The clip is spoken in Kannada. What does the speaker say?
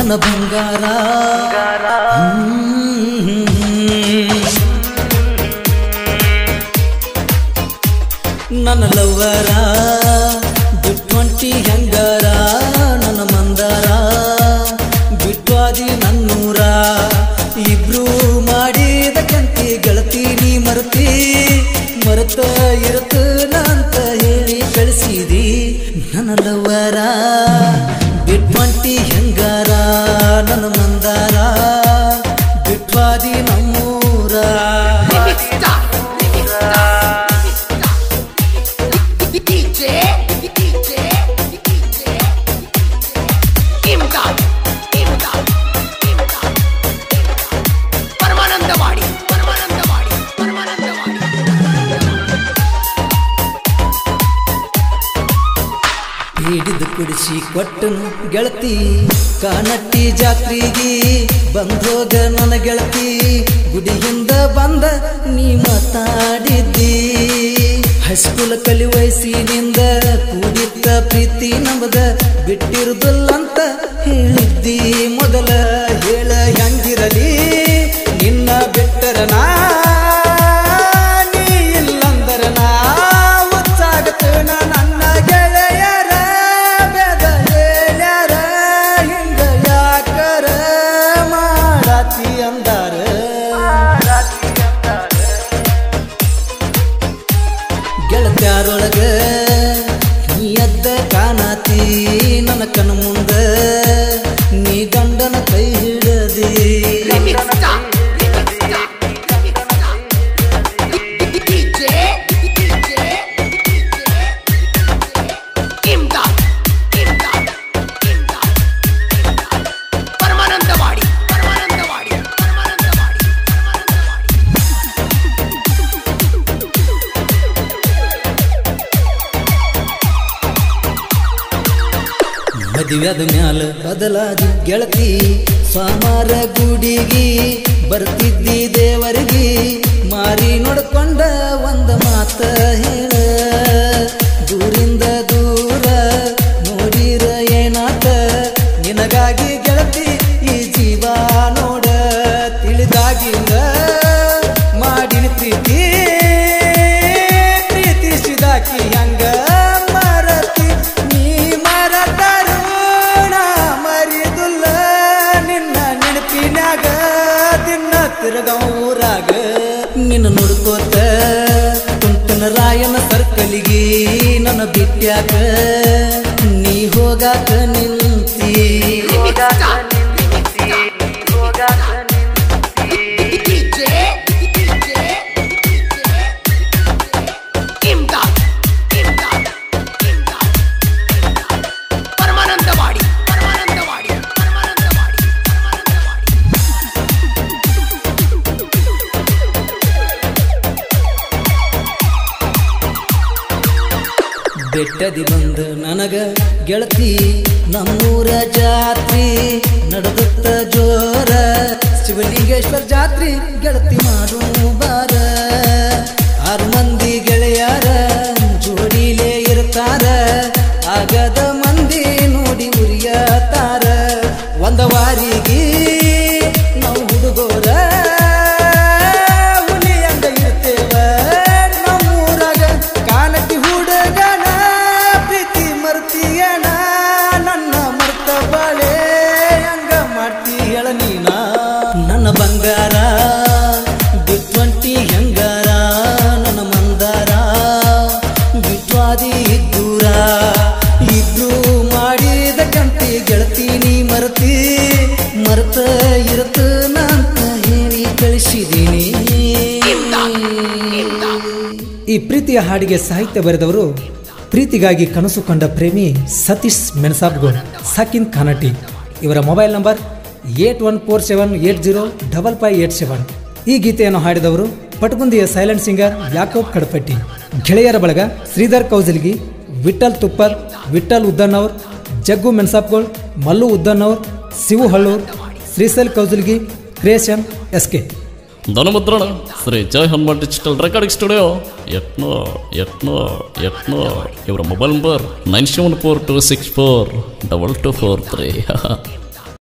ನನ್ನ ಬಂಗಾರ ಹ್ಮ್. ನನ್ನ ಲವ್ವರ ಬಿಟ್ವಂಟಿ ಹೆಂಗಾರ ನನ್ನ ಮಂದಾರ ಬಿಟ್ವಾದಿ ನನ್ನೂರ ಇಬ್ರು ಮಾಡಿದ ಕಂತಿ ಗೆಳತಿ ನೀ ಮರತಿ ಮರೆತ ಇರುತ್ತ ಅಂತ ಹೇಳಿ ಕಳಿಸಿದಿ ನನ್ನ ಲವ್ವರ ಬಿಟ್ವಂಟಿ ಹೆಂಗಾರ ನನ್ನ ಮಂದಾರ ಬಿಟ್ವಾದಿ ನಮ್ಮೂರ DJ, DJ, DJ, ಇಮ್ದಾದ್, ಇಮ್ದಾದ್, ಇಮ್ದಾದ್, Paramanandawadi Paramanandawadi Paramanandawadi ಹಿಡಿದು ಕುಡಿಸಿ ಕೊಟ್ಟನು ಗೆಳತಿ ಕಾನಟ್ಟಿ ಜಾತ್ರೆಗೆ ಬಂದೋಗ ನನ್ನ ಗೆಳತಿ ಗುಡಿಯಿಂದ ಬಂದ ನೀ ಮಾತಾಡಿದ್ದಿ ಹೈಸ್ಕೂಲ್ ಕಲಿ ವಯಸ್ಸಿನಿಂದ ಕೂಡಿದ್ದ ಪ್ರೀತಿ ನಮದ ಬಿಟ್ಟಿರುದಿಲ್ಲಂತ ಹೇಳಿದ್ದಿ ಮೊದಲ ಹೇಳ ಹೆಂಗಿರಲಿ ನಿನ್ನ ಬಿಟ್ಟರ ನಾ ನೀ ಇಲ್ಲಂದರ ನಾ ಉಚ್ಚಾಗತನ ನನ್ನ ಗೆಳೆಯರ ಬೆದ ಹೇಳ್ಯಾರ ಹಿಂಗ ಯಾಕರ ಮಾಡಾತಿ ಅಂದಾರ ಗೆಳತ್ಯಾರೊಳಗ ನೀ ಎದ್ದ ಕಾಣತಿ ನನ್ನ ಕಣ್ಣ ಮುಂದ ನೀ ಗಂಡನ ಕೈ ಹಿಡದಿ Remix star, remix star, remix star. DJ, DJ, ಇಮ್ದಾದ್, ಇಮ್ದಾದ್, ಇಮ್ದಾದ್, ಇಮ್ದಾದ್. Paramanandawadi Paramanandawadi Paramanandawadi Paramanandawadi ಮದುವೆದ ಮ್ಯಾಲ ಬದಲಾದಿ ಗೆಳತಿ ಸ್ವಾಮಾರ ಗುಡಿಗಿ ಬರ್ತಿದ್ದಿ ದೇವರಿಗೆ ಮಾರಿ ನೋಡ್ಕೊಂಡ ಒಂದ ಮಾತ ಹೇಳ ದೂರಿಂದ ದೂರ ನೋಡಿರ ಏನಾತ ನಿನಗಾಗಿ ಗೆಳತಿ ಈ ಜೀವ ನೋಡ ತಿಳಿದಾಗಿಂದ ಮಾಡಿನ ಪ್ರೀತಿ ಪ್ರೀತಿಸಿದಾಕಿ ಹಂಗ ಮರತಿ ನೀ ಮರತರುಣ ಮರಿದುಲ್ಲ ನಿನ್ನ ನೆನಪಿನ್ಯಾಗ ದಿನ ತಿರುಗೂರಾಗ ನಿನ್ನ ನೋಡ್ಕೋತ ಕುಂತನ ರಾಯನ ಸರ್ಕಲಿಗೆ ನನ್ನ ಬಿಟ್ಟ್ಯಾಕ ನೀ ಹೋಗಾಕ ನಿಂತಿ Remix star, remix star. DJ, DJ, ಇಮ್ದಾದ್, ಇಮ್ದಾದ್, ಇಮ್ದಾದ್, ಇಮ್ದಾದ್. Paramanandawadi Paramanandawadi Paramanandawadi Paramanandawadi ಬೆಟ್ಟದಿ ಬಂದ ನನಗ ಗೆಳತಿ ನಮ್ಮೂರ ಜಾತ್ರಿ ನಡೆದತ್ತ ಜೋರ ಶಿವಲಿಂಗೇಶ್ವರ ಜಾತ್ರಿ ಗೆಳತಿ ಮಾಡು ಬಾರ ಆರು ಮಂದಿ ಗೆಳೆಯರ ಜೋಡಿಲೇ ಇರ್ತಾರ ಆಗದ ಮಂದಿ ನೋಡಿ ಉರಿಯತಾರ ಒಂದ ವಾರಿಗೆ ನಾವು ಹುಡುಗೋರ ಹುಲಿಯಂಗ ಇರ್ತೇವ ನಮ್ಮೂರಾಗ ಕಾನಟಿ ಹುಡುಗನ ಪ್ರೀತಿ ಮರ್ತಿಯಣ ನನ್ನ ಮರ್ತ ಬಾಳೆ ಹಂಗ ಮಾಡ್ತಿ ಹೇಳ ನೀನ ನನ್ನ ಬಂಗಾರ ಬಿಟ್ವಂಟಿ ಹೆಂಗಾರ ನನ್ನ ಮಂದಾರ ಬಿಟ್ವಾದಿ ದೂರ ಇಬ್ರು ಮಾಡಿದ ಕಂತಿ ಗೆಳತಿ ನೀ ಮರ್ತಿ ಮರ್ತ ಇರತ ಅಂತ ಹೇಳಿ ಕಳಿಸಿದೀನಿ ಈ ಪ್ರೀತಿಯ ಹಾಡಿಗೆ ಸಾಹಿತ್ಯ ಬರೆದವರು ಪ್ರೀತಿಗಾಗಿ ಕನಸು ಕಂಡ ಪ್ರೇಮಿ ಸತೀಶ್ ಮೆಣಸಾಬ್ಗೋಡ್ ಸಾಕಿನ್ ಖಾನಟಿ ಇವರ mobile number eight one four seven eight zero double five eight seven ಈ ಗೀತೆಯನ್ನು ಹಾಡಿದವರು ಪಟಗುಂದಿಯ ಸೈಲೆಂಟ್ ಸಿಂಗರ್ ಯಾಕೋಬ್ ಕಡಪಟ್ಟಿ ಗೆಳೆಯರ ಬಳಗ Shridhar Kaujalgi Vithal Tuppar Vithal Uddannavar Jaggu Menasapgol Mallu Uddannavar Shivu Hallur Shrishail Kaujalgi creation S K ಧನಮುದ್ರಣ Shri Jai Hanuman digital recording studio ಎಟ್ನೋ ಎಟ್ನೋ ಎಟ್ನೋ ಇವರ mobile number nine seven four two six four double two four three